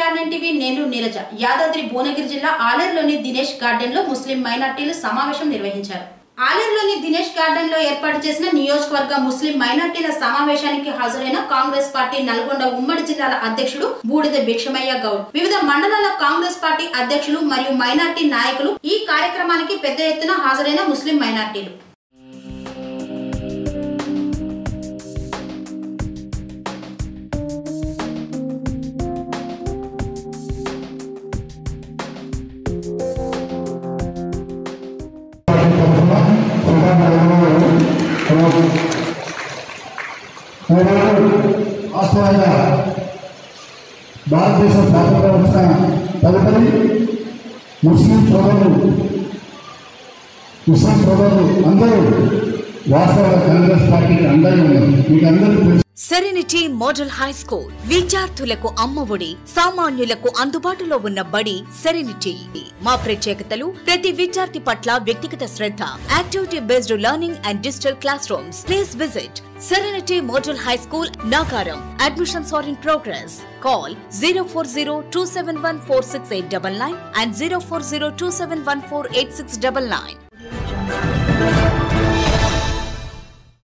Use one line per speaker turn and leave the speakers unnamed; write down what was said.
TRN TV నేను నీరజ యాదాద్రి భువనగిరి జిల్లా ఆలేరులోని Dinesh garden లో ముస్లిం మైనార్టీలు సమావేశం నిర్వహించారు ఆలేరులోని దినేష్ గార్డెన్ లో ఏర్పాటు చేసిన నియోజకవర్గ ముస్లిం మైనార్టీల సమావేశానికి హాజరైన కాంగ్రెస్ పార్టీ నల్గొండ ఉమ్మడి జిల్లాల అధ్యక్షుడు బూడిద భిక్షమయ్య గౌడ్ వివిధ మండలాల కాంగ్రెస్ పార్టీ అధ్యక్షులు మరియు మైనార్టీ నాయకులు ఈ కార్యక్రమానికి పెద్ద ఎత్తున హాజరైన ముస్లిం మైనార్టీలు
ఆస్వాద భారతదేశ స్వాతంత్రం వచ్చిన తదుపరి ముస్లిం సోదరులు ముస్లిం సోదరులు అందరూ వాస్తవ కాంగ్రెస్ పార్టీకి అండగా ఉన్నారు మీకు అందరికీ తెలుసు
సెరెనిటీ మోడల్ హై స్కూల్ విద్యార్థులకు అమ్మఒడి సామాన్యులకు అందుబాటులో ఉన్న బడి సెరెనిటీ మా ప్రత్యేకతలు ప్రతి విద్యార్థి పట్ల వ్యక్తిగత శ్రద్ధ activity based learning and digital classrooms please visit Serenity Model High School నాకారం admissions are in progress call zero four zero two seven one four six eight double nine and zero four zero two seven one four eight six double nine